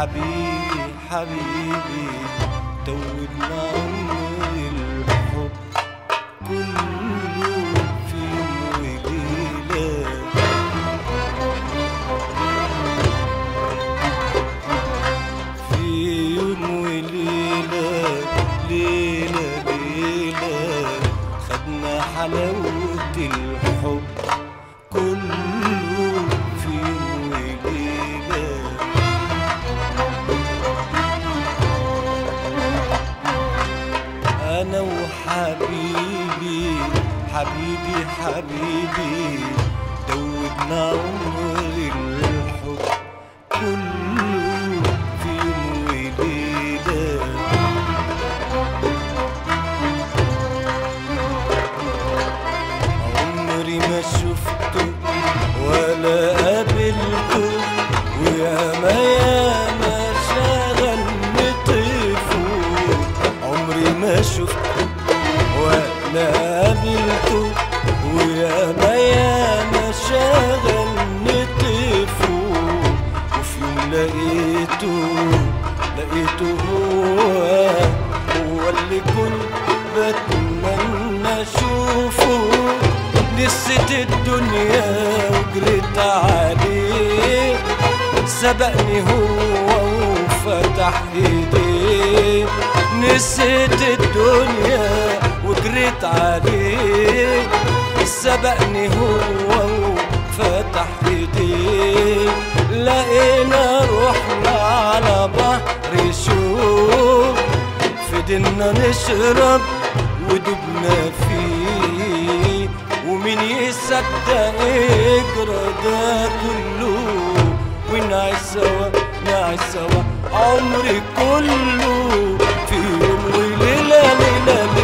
حبيبي حبيبي دوبنا عمر الحب كله في يوم وليلة في يوم وليلة ليلة ليلة خدنا حلاوة الحب كله في يوم وليلة أنا وحبيبي حبيبي حبيبي دوبنا عمر الحب كله في يوم وليلة عمري ما شفته ولا قابلته وياما ياما شغلني طيفه عمري ما شفته ولا قابلته وياما ياما شغلني طيفه وفي يوم لقيته لقيته هو هو اللي كنت بتمنى اشوفه نسيت الدنيا وجريت عليه سبقني هو وفتح ايديه نسيت الدنيا وجريت عليه سبقني هو وفتح ايديه لقينا روحنا على بحر شوق فضلنا نشرب ودبنا فيه ومين يصدق يجرى ده كله ونعيش سوا نعيش سوا عمري كله في يوم وليلة ليلة ليلة